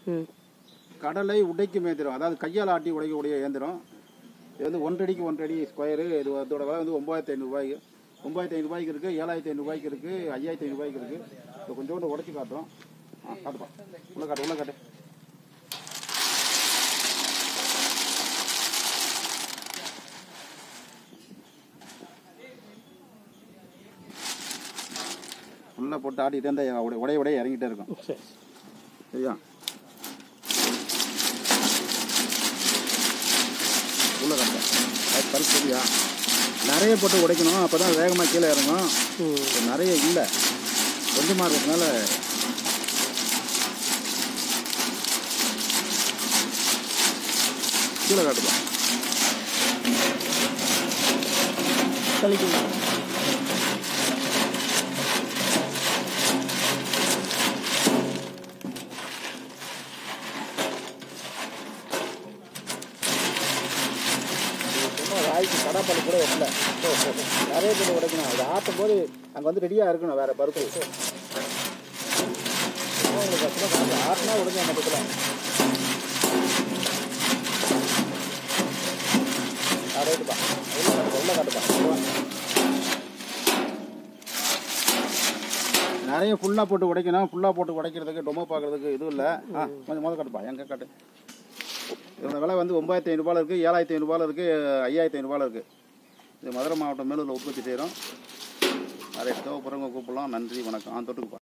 ம் கடலை உடைக்கும் இயந்திரம் அதாவது கையால் ஆட்டி உடைக்கக்கூடிய இயந்திரம் இது வந்து ஒன்றடிக்கு ஒன்றடி ஸ்கொயரு இது இதோட விலை வந்து ஒம்பதாயிரத்தி ஐநூறுபாய்க்கு ஒம்பதாயிரத்தி ஐநூறுபாய்க்கு இருக்குது ஏழாயிரத்தி ஐநூறுபாய்க்கு இருக்குது ஐயாயிரத்தி ஐநூறுபாய்க்கு இருக்குது இப்போ கொஞ்சோண்டு உடைச்சி காட்டுறோம் ஆ காட்டுப்பா உள்ள காட்டு உள்ள காட்டு உள்ள போட்டு ஆட்டிகிட்டே இருந்தால் உடைய உடைய உடைய இறங்கிட்டே இருக்கும் சரி சரியா உள்ள கட்ட அது பருப்பு சரியா நிறைய போட்டு உடைக்கணும் அப்போ தான் வேகமாக கீழே இறங்கும் ம் இது நிறைய இல்லை கொஞ்சமாக இருக்கிறதுனால கீழே காட்டுப்பா கழிக்கணும் சும்மா ராய்க்கு கடாப்பாடு கூட இல்லை நிறைய பேர் உடைக்கணும் அது ஆட்டும் போது அங்கே வந்து ரெடியாக இருக்கணும் வேற பருப்பு சும்மா உங்களுக்கு சும்மா காட்டு ஆட்டினா உடைஞ்ச அந்த பக்கத்தில் ரைட்டுப்பா உள்ள காட்டுப்பா உள்ள காட்டுப்பா நிறைய ஃபுல்லாக போட்டு உடைக்கணும் ஃபுல்லாக போட்டு உடைக்கிறதுக்கு டொமோ பார்க்கறதுக்கு இதுவும் இல்லை ஆ கொஞ்சம் முதல் காட்டுப்பா எங்கே காட்டு இதோட விலை வந்து ஒம்பாயிரத்தி ஐநூறுபாயில் இருக்குது ஏழாயிரத்தி ஐநூறுபாயில் இருக்குது ஐயாயிரத்தி ஐநூறுபாயில் இருக்குது இது மதுரை மாவட்டம் மேலூரில் உற்பத்தி செய்கிறோம் நிறைய தேவைப்படுறவங்க கூப்பிடலாம் நன்றி வணக்கம் ஆ தொட்டுக்குப்பா